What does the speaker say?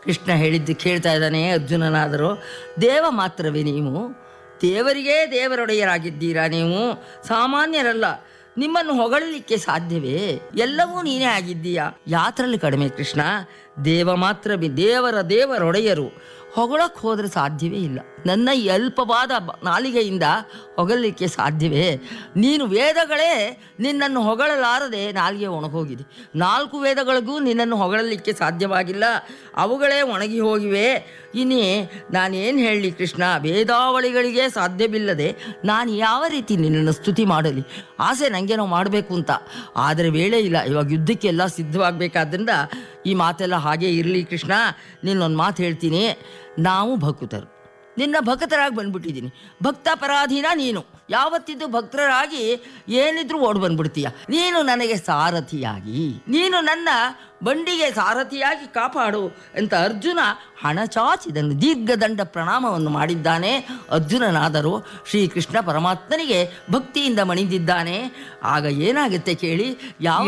ಕೃಷ್ಣ ಹೇಳಿದ್ದು ಕೇಳ್ತಾ ಇದ್ದಾನೆ ಅರ್ಜುನನಾದರೂ ದೇವ ಮಾತ್ರವೇ ನೀವು ದೇವರಿಗೇ ದೇವರೊಡೆಯರಾಗಿದ್ದೀರಾ ನೀವು ಸಾಮಾನ್ಯರಲ್ಲ ನಿಮ್ಮನ್ನು ಹೊಗಳಲಿಕ್ಕೆ ಸಾಧ್ಯವೇ ಎಲ್ಲವೂ ನೀನೇ ಆಗಿದ್ದೀಯಾ ಯಾತ್ರಲ್ಲಿ ಕಡಿಮೆ ಕೃಷ್ಣ ದೇವ ಮಾತ್ರವೇ ದೇವರ ದೇವರೊಡೆಯರು ಹೊಗಳಕ್ಕೆ ಹೋದರೆ ಸಾಧ್ಯವೇ ಇಲ್ಲ ನನ್ನ ಈ ಅಲ್ಪವಾದ ಬ- ನಾಲಿಗೆಯಿಂದ ಹೊಗಳಲಿಕ್ಕೆ ಸಾಧ್ಯವೇ ನೀನು ವೇದಗಳೇ ನಿನ್ನನ್ನು ಹೊಗಳಲಾರದೆ ನಾಲಿಗೆ ಒಣಗೋಗಿದೆ ನಾಲ್ಕು ವೇದಗಳಿಗೂ ನಿನ್ನನ್ನು ಹೊಗಳಲಿಕ್ಕೆ ಸಾಧ್ಯವಾಗಿಲ್ಲ ಅವುಗಳೇ ಒಣಗಿ ಹೋಗಿವೆ ಇನ್ನೇ ನಾನೇನು ಹೇಳಲಿ ಕೃಷ್ಣ ವೇದಾವಳಿಗಳಿಗೆ ಸಾಧ್ಯವಿಲ್ಲದೆ ನಾನು ಯಾವ ರೀತಿ ನಿನ್ನನ್ನು ಸ್ತುತಿ ಮಾಡಲಿ ಆಸೆ ನನಗೇನೋ ಮಾಡಬೇಕು ಅಂತ ಆದರೆ ವೇಳೆ ಇಲ್ಲ ಇವಾಗ ಯುದ್ಧಕ್ಕೆಲ್ಲ ಸಿದ್ಧವಾಗಬೇಕಾದ್ರಿಂದ ಈ ಮಾತೆಲ್ಲ ಹಾಗೇ ಇರಲಿ ಕೃಷ್ಣ ನಿನ್ನೊಂದು ಮಾತು ಹೇಳ್ತೀನಿ ನಾವು ಭಕ್ತರು ನಿನ್ನ ಭಕ್ತರಾಗಿ ಬಂದ್ಬಿಟ್ಟಿದ್ದೀನಿ ಭಕ್ತ ಪರಾಧೀನ ನೀನು ಯಾವತ್ತಿದ್ದು ಭಕ್ತರಾಗಿ ಏನಿದ್ರೂ ಓಡ್ ಬಂದ್ಬಿಡ್ತೀಯ ನೀನು ನನಗೆ ಸಾರಥಿಯಾಗಿ ನೀನು ನನ್ನ ಬಂಡಿಗೆ ಸಾರಥಿಯಾಗಿ ಕಾಪಾಡು ಅಂತ ಅರ್ಜುನ ಹಣಚಾಚಿದನು ದೀರ್ಘದಂಡ ಪ್ರಣಾಮವನ್ನು ಮಾಡಿದ್ದಾನೆ ಅರ್ಜುನನಾದರೂ ಶ್ರೀಕೃಷ್ಣ ಪರಮಾತ್ಮನಿಗೆ ಭಕ್ತಿಯಿಂದ ಮಣಿದಿದ್ದಾನೆ ಆಗ ಏನಾಗುತ್ತೆ ಕೇಳಿ ಯಾವ